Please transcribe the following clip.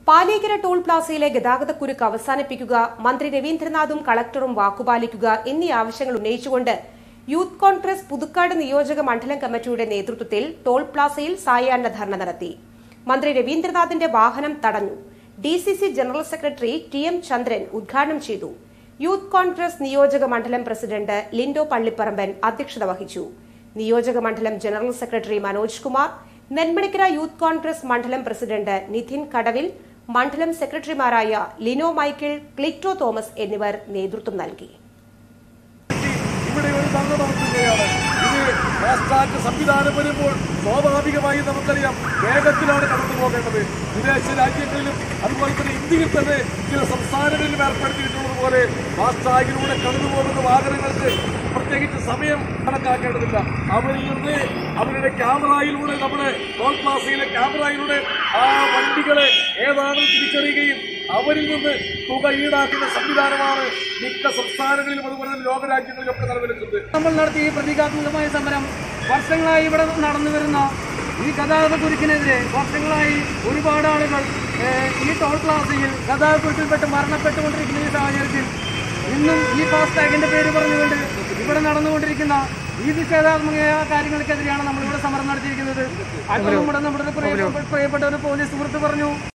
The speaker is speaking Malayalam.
പാലേക്കര ടോൾ പ്ലാസയിലെ ഗതാഗതക്കുരുക്ക് അവസാനിപ്പിക്കുക മന്ത്രി രവീന്ദ്രനാഥും കളക്ടറും വാക്കുപാലിക്കുക എന്നീ ആവശ്യങ്ങൾ ഉന്നയിച്ചുകൊണ്ട് യൂത്ത് കോൺഗ്രസ് പുതുക്കാട് നിയോജക മണ്ഡലം കമ്മിറ്റിയുടെ നേതൃത്വത്തിൽ ടോൾ പ്ലാസയിൽ സായാഹ്ന ധർണ നടത്തി മന്ത്രി രവീന്ദ്രനാഥിന്റെ വാഹനം തടഞ്ഞു D C C general secretary T M Chandran ഉദ്ഘാടനം ചെയ്തു യൂത്ത് കോൺഗ്രസ് നിയോജക മണ്ഡലം പ്രസിഡന്റ് ലിൻഡോ പള്ളിപ്പറമ്പൻ അധ്യക്ഷത വഹിച്ചു നിയോജക മണ്ഡലം ജനറൽ സെക്രട്ടറി മനോജ് കുമാർ നെന്മണിക്കര യൂത്ത് കോൺഗ്രസ് മണ്ഡലം പ്രസിഡന്റ് നിധിൻ കടവിൽ മണ്ഡലം സെക്രട്ടറിമാരായ ലിനോ മൈക്കിൾ ക്ലിറ്റോ തോമസ് എന്നിവർ നേതൃത്വം നൽകി ഇവിടെ ഒരു ധർണ നടത്തുകയാണ് ഇത് ഫാസ്ട്രാക്ക് സംവിധാനം വരുമ്പോൾ സ്വാഭാവികമായി നമുക്കറിയാം വേഗത്തിലാണ് കടന്നു പോകേണ്ടത് വിദേശ രാജ്യങ്ങളിലും അതുപോലെ തന്നെ ഇന്ത്യയിൽ തന്നെ ചില സംസ്ഥാനങ്ങളിലും ഏർപ്പെടുത്തിയിട്ടുള്ളത് പോലെ ഫാസ്ട്രാഗിലൂടെ കടന്നു പോകുന്ന വാഹനങ്ങൾക്ക് പ്രത്യേകിച്ച് സമയം കണക്കാക്കേണ്ടതില്ല അവരിൽ നിന്ന് അവരുടെ ക്യാമറയിലൂടെ നമ്മുടെ ടോൾ പ്ലാസയിലെ ക്യാമറയിലൂടെ ആ വണ്ടികളെ ഏതാണെന്ന് തിരിച്ചറിയുകയും അവരിൽ നിന്ന് തുക ഈടാക്കുന്ന സംവിധാനമാണ് മിക്ക സംസ്ഥാനങ്ങളിലും അതുപോലെ തന്നെ ലോകരാജ്യങ്ങളിലൊക്കെ നിലവിലുന്നത് നമ്മൾ നടത്തിയ ഈ പ്രതീകാത്മകമായ സമരം വർഷങ്ങളായി ഇവിടെ നടന്നു വരുന്ന ഈ ഗതാഗത കുരുക്കിനെതിരെ വർഷങ്ങളായി ഒരുപാട് ആളുകൾ ഏഹ്, ഈ ടോൾ പ്ലാസയിൽ ഗതാഗത കുരുക്കിൽപ്പെട്ട് മരണപ്പെട്ടുകൊണ്ടിരിക്കുന്ന ഈ സാഹചര്യത്തിൽ ഇന്നും ഈ ഫാസ്ടാഗിന്റെ പേര് പറഞ്ഞുകൊണ്ട് ഇവിടെ നടന്നുകൊണ്ടിരിക്കുന്ന ഈ നിഷേധാത്മകമായ കാര്യങ്ങൾക്കെതിരെയാണ് നമ്മളിവിടെ സമരം നടത്തിയിരിക്കുന്നത് അപ്പോൾ നമ്മുടെ നമ്മുടെ പ്രിയപ്പെട്ട പ്രിയപ്പെട്ട ഒരു പോലീസ് സുഹൃത്ത് പറഞ്ഞു